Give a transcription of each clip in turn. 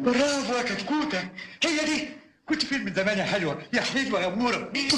برافو يا كتكوتة هي دي كنت فين من زمان يا حلوة يا حلوة يا أمورة انت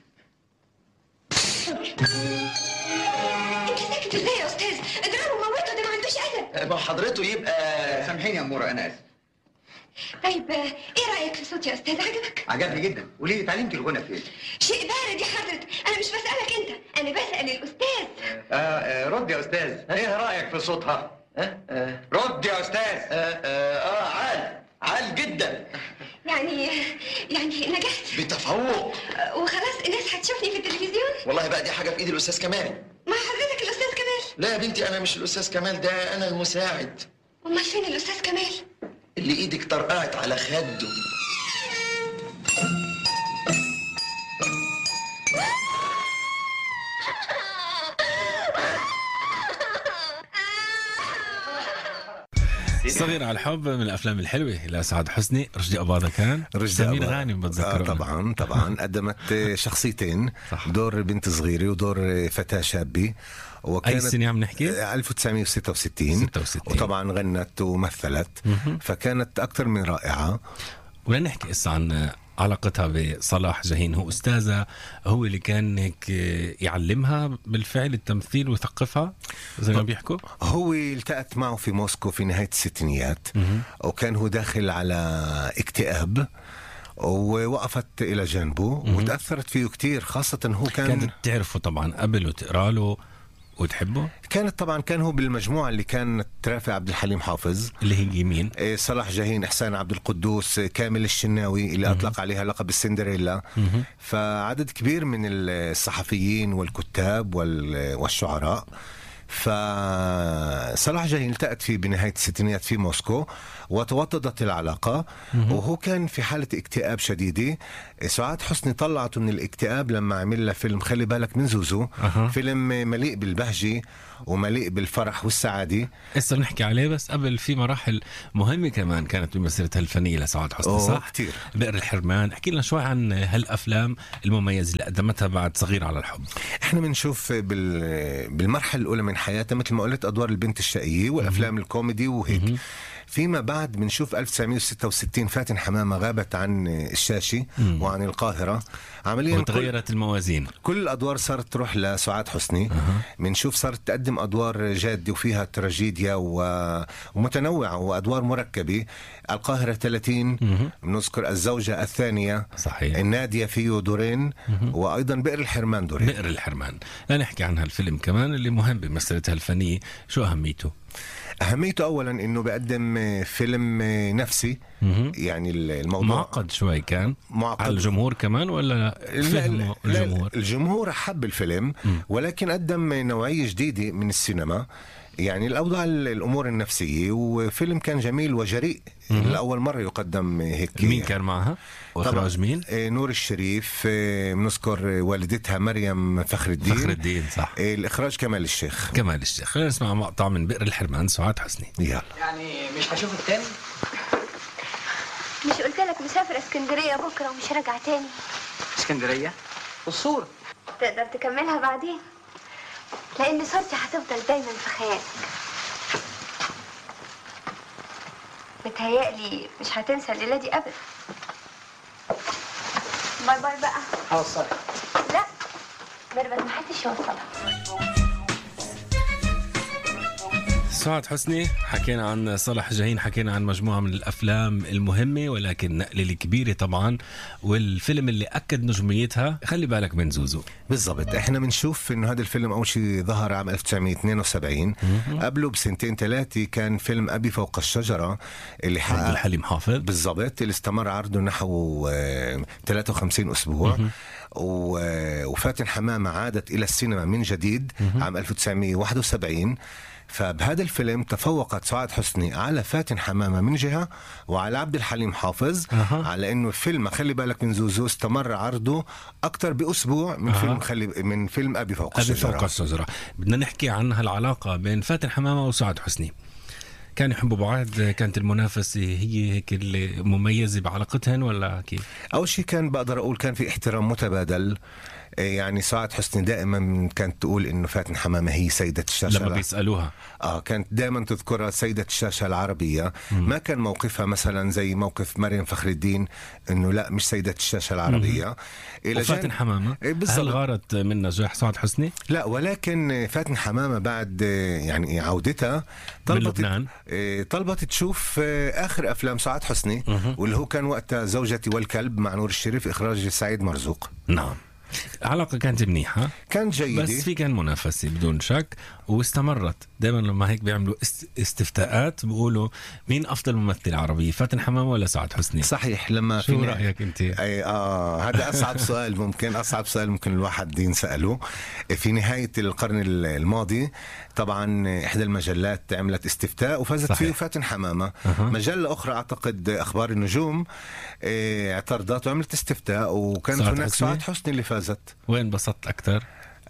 ساكت ازاي يا استاذ اضربه موته ده ما عندوش ادب ما حضرته يبقى سامحيني يا أمورة أنا آسف طيب آه، ايه رايك في صوتي يا استاذ عجبك عجبني جدا قولي لي اتعلمتي الغنى فين؟ شيء بارد يا حضرة انا مش بسالك انت انا بسال الاستاذ آه آه رد يا أستاذ إيه رأيك في صوتها؟ اه اه رد يا أستاذ اه, آه, آه عال عال جدا يعني يعني نجحت بتفوق آه، وخلاص الناس هتشوفني في التلفزيون والله بقى دي حاجه في ايد الاستاذ كمال مع حضرتك الاستاذ كمال لا يا بنتي انا مش الاستاذ كمال ده انا المساعد امال فين الاستاذ كمال اللي ايدك طرقعت على خده صغير على الحب من الافلام الحلوه لسعد حسني رشدي اباظه كان رشدي سمير أبا- غانم بتذكره آه طبعا طبعا قدمت شخصيتين صح. دور بنت صغيره ودور فتاه شابه وكانت اي سنه عم نحكي 1966 66. وطبعا غنت ومثلت فكانت اكثر من رائعه ولنحكي هسه عن علاقتها بصلاح جاهين هو استاذه هو اللي كان هيك يعلمها بالفعل التمثيل ويثقفها زي ما بيحكوا هو التقت معه في موسكو في نهايه الستينيات وكان هو داخل على اكتئاب ووقفت الى جانبه وتاثرت فيه كثير خاصه هو كان كانت تعرفه طبعا قبل وتقرا له وتحبه كانت طبعا كان هو بالمجموعه اللي كانت ترافع عبد الحليم حافظ اللي هي يمين إيه، صلاح جاهين احسان عبد القدوس إيه، كامل الشناوي اللي اطلق عليها لقب السندريلا فعدد كبير من الصحفيين والكتاب وال- والشعراء فصلاح جاهين التقت فيه بنهاية الستينيات في موسكو وتوطدت العلاقة وهو كان في حالة اكتئاب شديدة سعاد حسني طلعته من الاكتئاب لما عمل له فيلم خلي بالك من زوزو أها. فيلم مليء بالبهجة ومليء بالفرح والسعادة هسه بنحكي عليه بس قبل في مراحل مهمه كمان كانت بمسيرتها الفنيه لسعاد حسني أوه، صح؟ كتير. بئر الحرمان احكي لنا شوي عن هالافلام المميزه اللي قدمتها بعد صغير على الحب احنا بنشوف بال... بالمرحله الاولى من حياتها مثل ما قلت ادوار البنت الشقيه والافلام الكوميدي وهيك فيما بعد بنشوف 1966 فاتن حمامه غابت عن الشاشه وعن القاهره عمليا كل, وتغيرت الموازين كل الادوار صارت تروح لسعاد حسني بنشوف صارت تقدم ادوار جاده وفيها تراجيديا و... ومتنوعه وادوار مركبه القاهره 30 بنذكر الزوجه الثانيه صحيح. الناديه فيه دورين وايضا بئر الحرمان دورين بئر الحرمان لا نحكي عن هالفيلم كمان اللي مهم بمسيرتها الفنيه شو اهميته اهميته اولا انه بيقدم فيلم نفسي يعني الموضوع معقد شوي كان معقد. على الجمهور كمان ولا لا فهموا لا الجمهور لا الجمهور حب الفيلم ولكن قدم نوعية جديدة من السينما يعني الأوضاع الأمور النفسية وفيلم كان جميل وجريء لأول مرة يقدم هيك مين كان معها واخراج مين آه، نور الشريف آه، بنذكر والدتها مريم فخر الدين فخر الدين صح آه، الإخراج كمال الشيخ كمال الشيخ خلينا نسمع مقطع من بئر الحرمان سعاد حسني يلا يعني مش هشوفك تاني مش قلت لك مسافرة اسكندرية بكرة ومش راجعة تاني اسكندريه والصوره تقدر تكملها بعدين لأن صورتي هتفضل دايما في خيالك متهيألي مش هتنسى الليلة دي أبدا باي باي بقى هوصلك لا ميرفت محدش يوصلها سعاد حسني حكينا عن صلاح جاهين حكينا عن مجموعة من الأفلام المهمة ولكن نقلة الكبيرة طبعا والفيلم اللي أكد نجوميتها خلي بالك من زوزو بالضبط احنا بنشوف انه هذا الفيلم اول شيء ظهر عام 1972 قبله بسنتين ثلاثه كان فيلم ابي فوق الشجره اللي عبد حقق الحليم حافظ بالضبط اللي استمر عرضه نحو آه، 53 اسبوع و- آه، وفاتن حمامه عادت الى السينما من جديد عام 1971 فبهذا الفيلم تفوقت سعاد حسني على فاتن حمامه من جهه وعلى عبد الحليم حافظ أها. على انه الفيلم خلي بالك من زوزو استمر عرضه اكثر باسبوع من أها. فيلم خلي من فيلم ابي فوق أبي الشجره فوق الشجرة بدنا نحكي عن هالعلاقة بين فاتن حمامة وسعاد حسني كان يحبوا بعض كانت المنافسه هي هيك المميزه بعلاقتهن ولا كيف؟ اول شيء كان بقدر اقول كان في احترام متبادل إيه يعني سعاد حسني دائما كانت تقول انه فاتن حمامه هي سيده الشاشه لما بيسالوها اه كانت دائما تذكرها سيدة الشاشة العربية مم. ما كان موقفها مثلا زي موقف مريم فخر الدين انه لا مش سيدة الشاشة العربية إلى وفاتن حمامة إيه هل غارت من نجاح سعاد حسني؟ لا ولكن فاتن حمامة بعد يعني عودتها طلبت من لبنان إيه، طلبت تشوف آه، اخر افلام سعاد حسني مم. واللي هو كان وقتها زوجتي والكلب مع نور الشريف اخراج سعيد مرزوق نعم العلاقة كانت منيحة كانت جيدة بس في كان منافسة بدون شك واستمرت دائما لما هيك بيعملوا استفتاءات بيقولوا مين أفضل ممثل عربي فاتن حمامة ولا سعد حسني صحيح لما شو في رأيك أنت أي آه هذا أصعب سؤال ممكن أصعب سؤال ممكن الواحد ينسأله في نهاية القرن الماضي طبعا إحدى المجلات عملت استفتاء وفازت صحيح. فيه فاتن حمامة أه. مجلة أخرى أعتقد أخبار النجوم إيه، اعترضت وعملت استفتاء وكانت هناك سعاد حسني اللي فازت وين انبسطت أكثر؟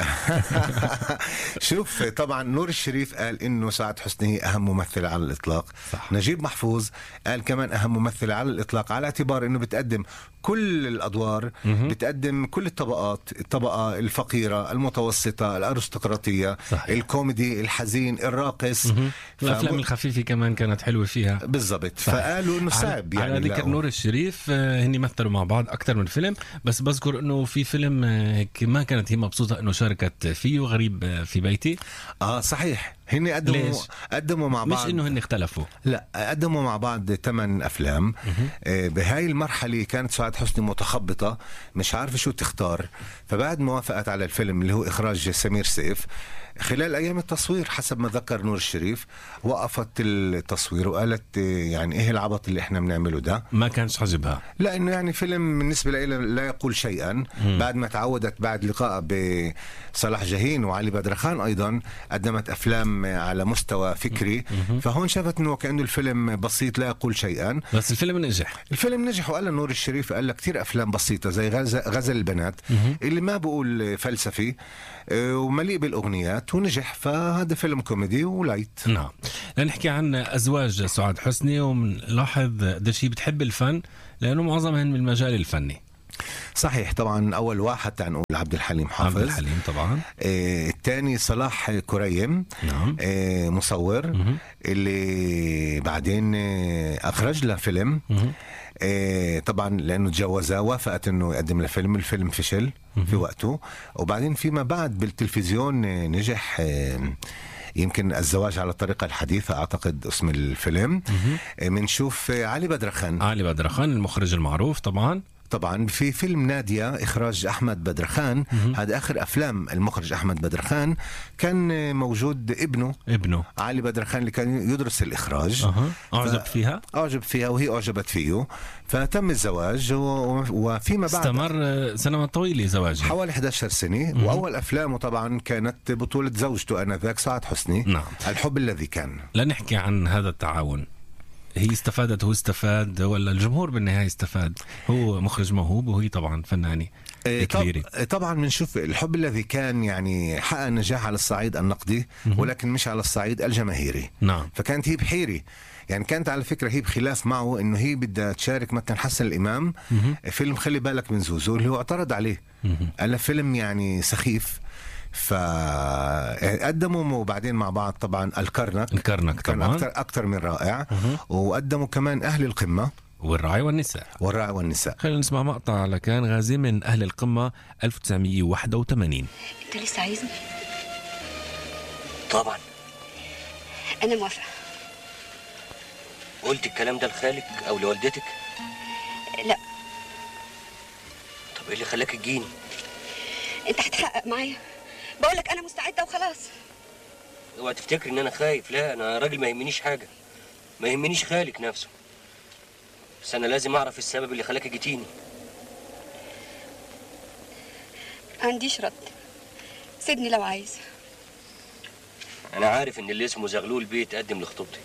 شوف طبعا نور الشريف قال انه سعد حسني هي اهم ممثل على الاطلاق صح. نجيب محفوظ قال كمان اهم ممثل على الاطلاق على اعتبار انه بتقدم كل الادوار مه. بتقدم كل الطبقات الطبقه الفقيره المتوسطه الارستقراطيه صحيح. الكوميدي الحزين الراقص الافلام الخفيفه كمان كانت حلوه فيها بالضبط فقالوا انه صعب يعني على ذكر نور الشريف آه، هني مثلوا مع بعض اكثر من فيلم بس بذكر انه في فيلم آه، هيك ما كانت هي مبسوطه انه شاركت فيه غريب آه، في بيتي اه صحيح هن قدموا ليش؟ قدموا مع بعض مش انه هن اختلفوا لا قدموا مع بعض ثمان افلام آه بهاي المرحله كانت سعاد حسني متخبطه مش عارفه شو تختار فبعد ما وافقت على الفيلم اللي هو اخراج سمير سيف خلال ايام التصوير حسب ما ذكر نور الشريف وقفت التصوير وقالت يعني ايه العبط اللي احنا بنعمله ده ما كانش عجبها لانه يعني فيلم بالنسبه لها لا يقول شيئا مم. بعد ما تعودت بعد لقاء بصلاح جاهين وعلي بدرخان ايضا قدمت افلام على مستوى فكري مم. فهون شافت انه كانه الفيلم بسيط لا يقول شيئا بس الفيلم نجح الفيلم نجح وقال نور الشريف قال لك كثير افلام بسيطه زي غزل البنات مم. اللي ما بقول فلسفي آه، ومليء بالاغنيات ونجح فهذا فيلم كوميدي ولايت نعم لنحكي عن ازواج سعاد حسني ومنلاحظ قديش هي بتحب الفن لانه معظمهن من المجال الفني صحيح طبعا اول واحد تنقول عبد الحليم حافظ عبد الحليم طبعا آه الثاني صلاح كريم نعم آه مصور مه. اللي بعدين آه اخرج له فيلم مه. إيه طبعا لانه تجوزها وافقت انه يقدم له فيلم الفيلم فشل في وقته وبعدين فيما بعد بالتلفزيون نجح إيه يمكن الزواج على الطريقة الحديثة أعتقد اسم الفيلم بنشوف علي بدرخان علي بدرخان المخرج المعروف طبعا طبعا في فيلم نادية إخراج أحمد بدرخان هذا آخر أفلام المخرج أحمد بدرخان كان موجود ابنه ابنه علي بدرخان اللي كان يدرس الإخراج أه. أعجب ف... فيها أعجب فيها وهي أعجبت فيه فتم الزواج و... وفيما بعد استمر سنوات طويلة زواجه حوالي 11 سنة مه. وأول أفلامه طبعا كانت بطولة زوجته آنذاك سعاد حسني نعم الحب الذي كان لنحكي عن هذا التعاون هي استفادت هو استفاد ولا الجمهور بالنهايه استفاد هو مخرج موهوب وهي طبعا فنانه إيه، كبيرة طبعا بنشوف الحب الذي كان يعني حقق نجاح على الصعيد النقدي ولكن مش على الصعيد الجماهيري نعم فكانت هي بحيري يعني كانت على فكره هي بخلاف معه انه هي بدها تشارك مثلا حسن الامام فيلم خلي بالك من زوزو اللي هو اعترض عليه قال فيلم يعني سخيف فقدموا وبعدين مع بعض طبعا الكرنك الكرنك كان طبعا اكثر اكثر من رائع وقدموا كمان اهل القمه والراعي والنساء والراعي والنساء خلينا نسمع مقطع لكان غازي من أهل القمة 1981 أنت لسه عايزني؟ طبعا أنا موافقة قلت الكلام ده لخالك أو لوالدتك؟ لا طب إيه اللي خلاك تجيني؟ أنت هتحقق معايا بقول لك انا مستعده وخلاص اوعى تفتكر ان انا خايف لا انا راجل ما يهمنيش حاجه ما يهمنيش خالك نفسه بس انا لازم اعرف السبب اللي خلاك جيتيني عنديش رد سيبني لو عايز انا عارف ان اللي اسمه زغلول بيت قدم لخطوبتك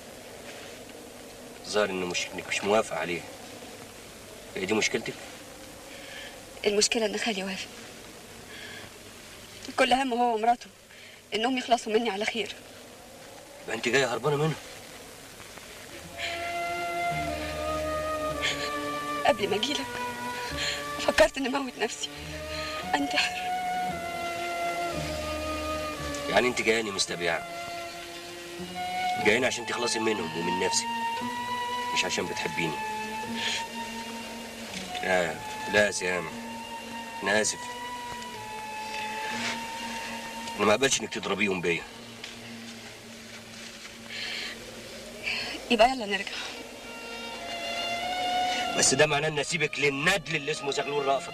ظاهر انه مش انك مش موافق عليه هي دي مشكلتك المشكله ان خالي وافق كل همه هو ومراته انهم يخلصوا مني على خير يبقى انت جايه هربانه منه قبل ما اجيلك فكرت اني اموت نفسي انتحر يعني انت جاياني مستبيعة جاياني عشان تخلصي منهم ومن نفسك مش عشان بتحبيني لا لا يا سهام انا اسف انا ما اقبلش انك تضربيهم بيا يبقى يلا نرجع بس ده معناه ان اسيبك للندل اللي اسمه زغلول رأفت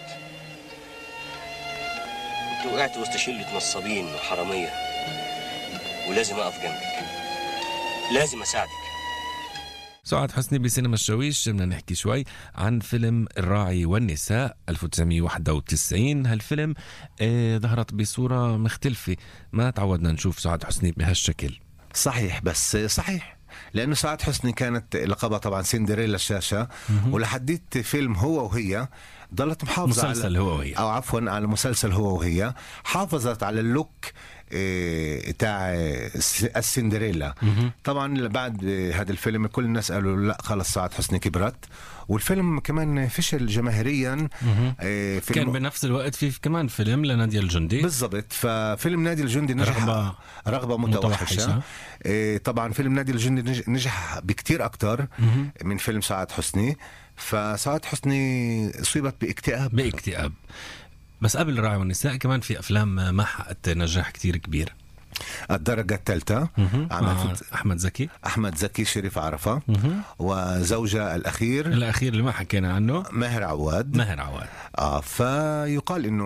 انت وقعت وسط شلة نصابين وحرامية ولازم اقف جنبك لازم اساعدك سعاد حسني بسينما الشويش بدنا نحكي شوي عن فيلم الراعي والنساء 1991 هالفيلم آه ظهرت بصورة مختلفة ما تعودنا نشوف سعاد حسني بهالشكل صحيح بس صحيح لانه سعاد حسني كانت لقبها طبعا سندريلا الشاشه ولحديت فيلم هو وهي ضلت محافظه مسلسل على هو وهي. او عفوا على مسلسل هو وهي حافظت على اللوك إيه، تاع الس- السندريلا طبعا بعد هذا الفيلم كل الناس قالوا لا خلص سعاد حسني كبرت والفيلم كمان فشل جماهيريا إيه، فيلم كان بنفس الوقت في كمان فيلم لنادية الجندي بالضبط ففيلم نادي الجندي نجح رغبة رغبة متوحشة, متوحشة. إيه طبعا فيلم نادي الجندي نج- نجح بكتير أكتر من فيلم سعاد حسني فسعاد حسني أصيبت باكتئاب باكتئاب بس قبل الراعي والنساء كمان في افلام ما حققت نجاح كتير كبير الدرجة الثالثة عام مع الفت- احمد زكي أحمد زكي شريف عرفة وزوجة الأخير الاخير اللي ما حكينا عنه ماهر عواد ماهر عواد آه فيقال انه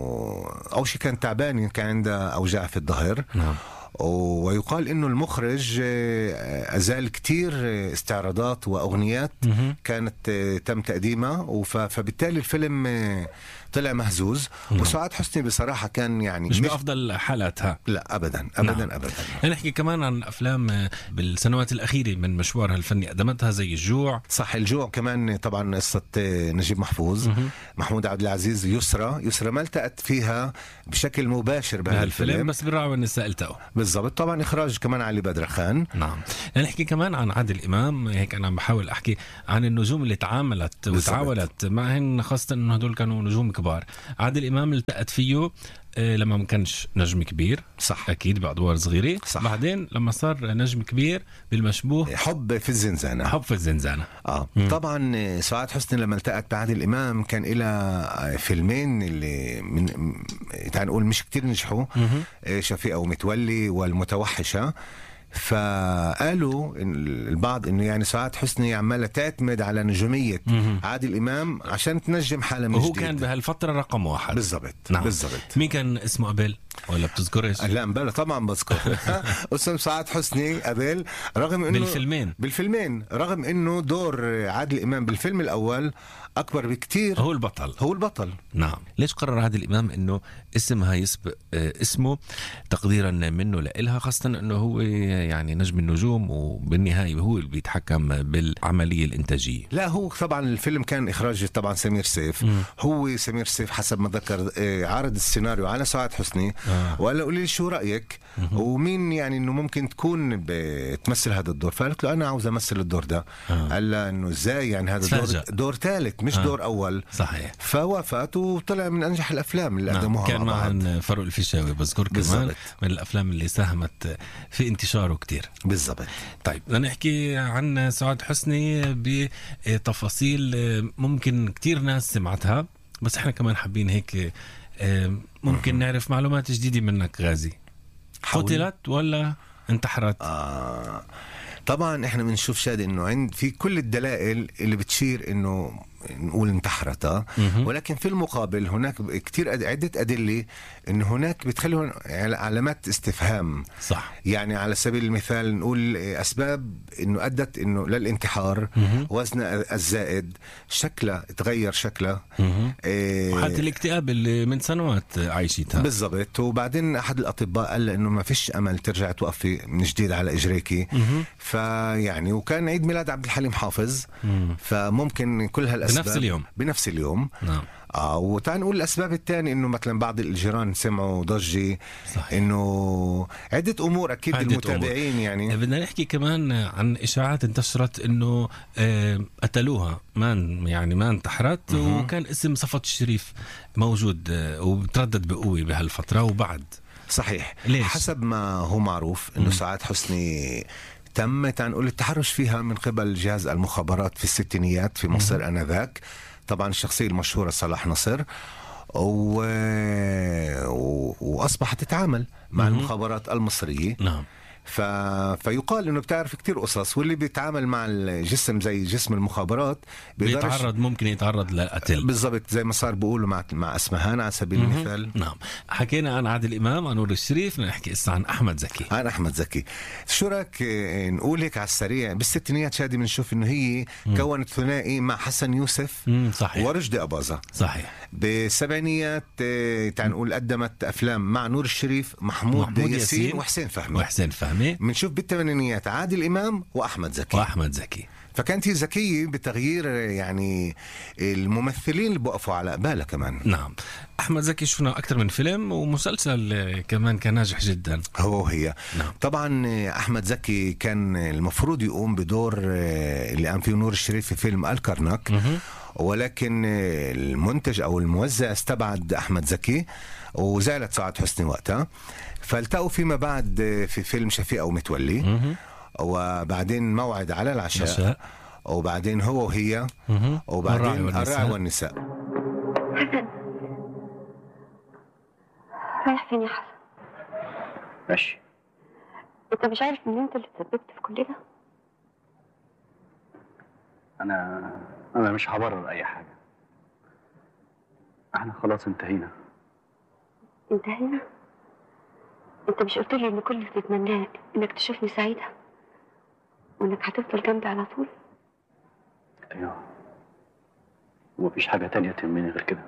اول شيء كان تعبان كان عنده اوجاع في الظهر نعم. ويقال انه المخرج آه، ازال كتير آه، استعراضات واغنيات كانت آه، تم تقديمها وف- فبالتالي الفيلم آه، طلع مهزوز وسعاد حسني بصراحه كان يعني مش بافضل حالاتها لا ابدا ابدا نعم. ابدا نحكي كمان عن افلام آه، بالسنوات الاخيره من مشوارها الفني قدمتها زي الجوع صح الجوع كمان طبعا قصة نجيب محفوظ محمود عبد العزيز يسرى يسرى ما التقت فيها بشكل مباشر بهالفيلم بهالفيلم بس بالراعي والنساء التقوا بالضبط طبعا اخراج كمان علي بدر خان نعم نحكي كمان عن عادل امام هيك انا عم بحاول احكي عن النجوم اللي تعاملت بالضبط. وتعاونت معهن خاصه انه هدول كانوا نجوم كبار عادل امام التقت فيه آه، لما ما كانش نجم كبير صح. اكيد بادوار صغيره صح. بعدين لما صار نجم كبير بالمشبوه حب في الزنزانة حب في الزنزانه اه طبعا آه، سعاد حسني لما التقت بعادل امام كان لها فيلمين اللي من م- تعال نقول مش كتير نجحوا آه، شفيقة ومتولي والمتوحشة فقالوا إن البعض انه يعني سعاد حسني عماله تعتمد على نجوميه عادل امام عشان تنجم حالها من وهو جديد كان بهالفتره رقم واحد بالضبط نعم بالضبط مين كان اسمه قبل ولا بتذكرش لا مبلا طبعا بذكر اسم سعاد حسني قبل رغم انه بالفيلمين. بالفيلمين رغم انه دور عادل امام بالفيلم الاول اكبر بكتير هو البطل هو البطل نعم ليش قرر عادل امام انه اسمها يسبق آه، اسمه تقديرا منه لإلها خاصه انه هو يعني نجم النجوم وبالنهايه هو اللي بيتحكم بالعمليه الانتاجيه لا هو طبعا الفيلم كان اخراج طبعا سمير سيف هو سمير سيف حسب ما ذكر آه، عرض السيناريو على سعاد حسني آه. وقال له قولي لي شو رايك ومين يعني انه ممكن تكون بتمثل هذا الدور فقالت له انا عاوز امثل الدور ده آه. قال لها انه ازاي يعني هذا دور تفاجأ. دور ثالث مش آه. دور اول صحيح فوافقت وطلع من انجح الافلام اللي نعم. قدموها كان مع بعض معهم فاروق الفيشاوي بذكر كمان بالضبط. من الافلام اللي ساهمت في انتشاره كتير بالضبط طيب بدنا نحكي عن سعاد حسني بتفاصيل ممكن كتير ناس سمعتها بس احنا كمان حابين هيك آه، ممكن نعرف معلومات جديدة منك غازي حاول. قتلت ولا انتحرت آه طبعا احنا بنشوف شادي انه عند في كل الدلائل اللي بتشير انه نقول انتحرت آه. ولكن في المقابل هناك كثير عده ادله انه هناك بتخلي هون علامات استفهام صح يعني على سبيل المثال نقول اسباب انه ادت انه للانتحار وزنها الزائد شكلها تغير شكلها إيه وحتى الاكتئاب اللي من سنوات عايشتها بالضبط وبعدين احد الاطباء قال لها انه ما فيش امل ترجع توقفي من جديد على اجريكي فيعني وكان عيد ميلاد عبد الحليم حافظ فممكن كل هالاسباب الاسباب اليوم. بنفس اليوم نعم اه وتعال نقول الاسباب الثانيه انه مثلا بعض الجيران سمعوا ضجه صحيح. انه عده امور اكيد عدة المتابعين يعني بدنا نحكي كمان عن اشاعات انتشرت انه آه، قتلوها ما يعني ما انتحرت وكان اسم صفوت الشريف موجود آه، وتردد بقوه بهالفتره وبعد صحيح ليش؟ حسب ما هو معروف انه سعاد حسني تم تعال نقول التحرش فيها من قبل جهاز المخابرات في الستينيات في مصر انذاك طبعا الشخصيه المشهوره صلاح نصر و... و... واصبحت تتعامل مع المخابرات المصريه نعم ف... فيقال انه بتعرف كتير قصص واللي بيتعامل مع الجسم زي جسم المخابرات بيقدرش- بيتعرض ممكن يتعرض للقتل بالضبط زي ما صار بيقولوا مع مع اسمهان على سبيل المثال نعم حكينا عن عادل امام عن نور الشريف بدنا نحكي هسه عن احمد زكي انا احمد زكي شو رايك آه، نقول هيك على السريع بالستينيات شادي بنشوف انه هي كونت ثنائي مع حسن يوسف امم صحيح ورشدي اباظه صحيح بالسبعينيات آه، تعال نقول قدمت افلام مع نور الشريف محمود, محمود محمود ياسين ياسين وحسين فهمي وحسين فهمي بنشوف بالثمانينيات عادل امام واحمد زكي واحمد زكي فكانت هي ذكيه بتغيير آه، يعني الممثلين اللي بوقفوا على قبالها كمان نعم احمد زكي شفنا اكثر من فيلم ومسلسل آه، كمان كان ناجح جدا هو وهي نعم. طبعا آه، احمد زكي كان المفروض يقوم بدور آه، اللي قام فيه نور الشريف في فيلم الكرنك ولكن آه، المنتج او الموزع استبعد احمد زكي وزعلت سعاد حسني وقتها فالتقوا فيما بعد آه، في فيلم شفيقه ومتولي وبعدين موعد على العشاء عشاء. وبعدين هو وهي مهم. وبعدين الراعي والنساء. الراعي والنساء حسن رايح فين يا حسن؟ ماشي انت مش عارف ان انت اللي تسببت في كل ده؟ انا انا مش هبرر اي حاجه احنا خلاص انتهينا انتهينا؟ انت مش قلت لي ان كل اللي تتمناه انك تشوفني سعيدة؟ وانك هتفضل جنبي على طول؟ ايوه ومفيش حاجه تانية تهمني غير كده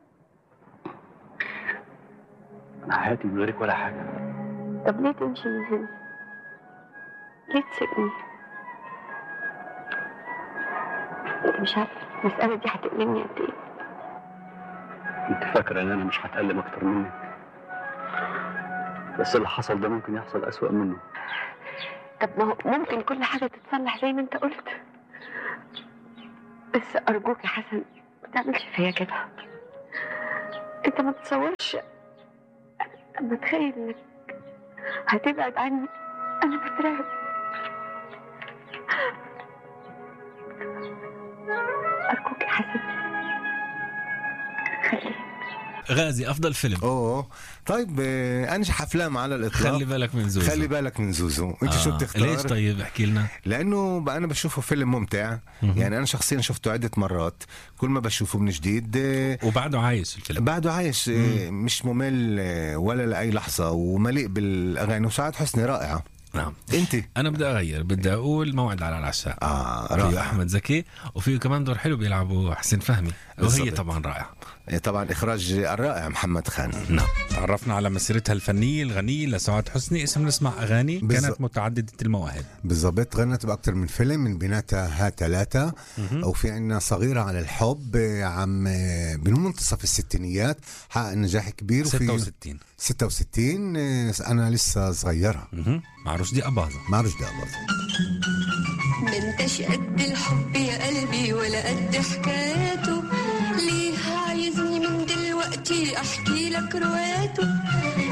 انا حياتي من غيرك ولا حاجه طب ليه تمشي من هنا؟ ليه تسيبني؟ انت مش عارف المسألة دي هتألمني قد ايه؟ انت فاكره ان انا مش هتألم اكتر منك بس اللي حصل ده ممكن يحصل اسوأ منه طب ما هو ممكن كل حاجة تتصلح زي ما انت قلت بس أرجوك يا حسن ما تعملش فيا كده انت ما تتصورش اما تخيل انك هتبعد عني انا بترعب أرجوك يا حسن خليك غازي افضل فيلم اوه طيب آه، انجح افلام على الاطلاق خلي بالك من زوزو خلي بالك من زوزو انت شو آه. بتختار ليش طيب احكي لنا لانه بقى انا بشوفه فيلم ممتع يعني انا شخصيا شفته عده مرات كل ما بشوفه من جديد آه، وبعده عايش الفيلم بعده عايش آه، مش ممل آه، ولا لاي لحظه ومليء بالاغاني وسعاد حسني رائعه نعم انت انا بدي اغير بدي اقول موعد على العشاء اه فيه رائع احمد زكي وفيه كمان دور حلو بيلعبه حسين فهمي وهي بالضبط. طبعا رائعه آه، طبعا اخراج الرائع محمد خان نعم تعرفنا على مسيرتها الفنية الغنية لسعاد حسني اسم نسمع أغاني بالظبط. كانت متعددة المواهب بالضبط غنت بأكثر من فيلم من بيناتها ها ثلاثة وفي عنا صغيرة على الحب آه، عم آه، بمنتصف الستينيات حقق نجاح كبير وفي 66 66 آه، أنا لسه صغيرة مهم. مع رشدي أباظة ما رشدي أباظة ما انتش قد الحب يا قلبي ولا قد حكاياته ليه عايزني من دلوقتي احكي لك رواياته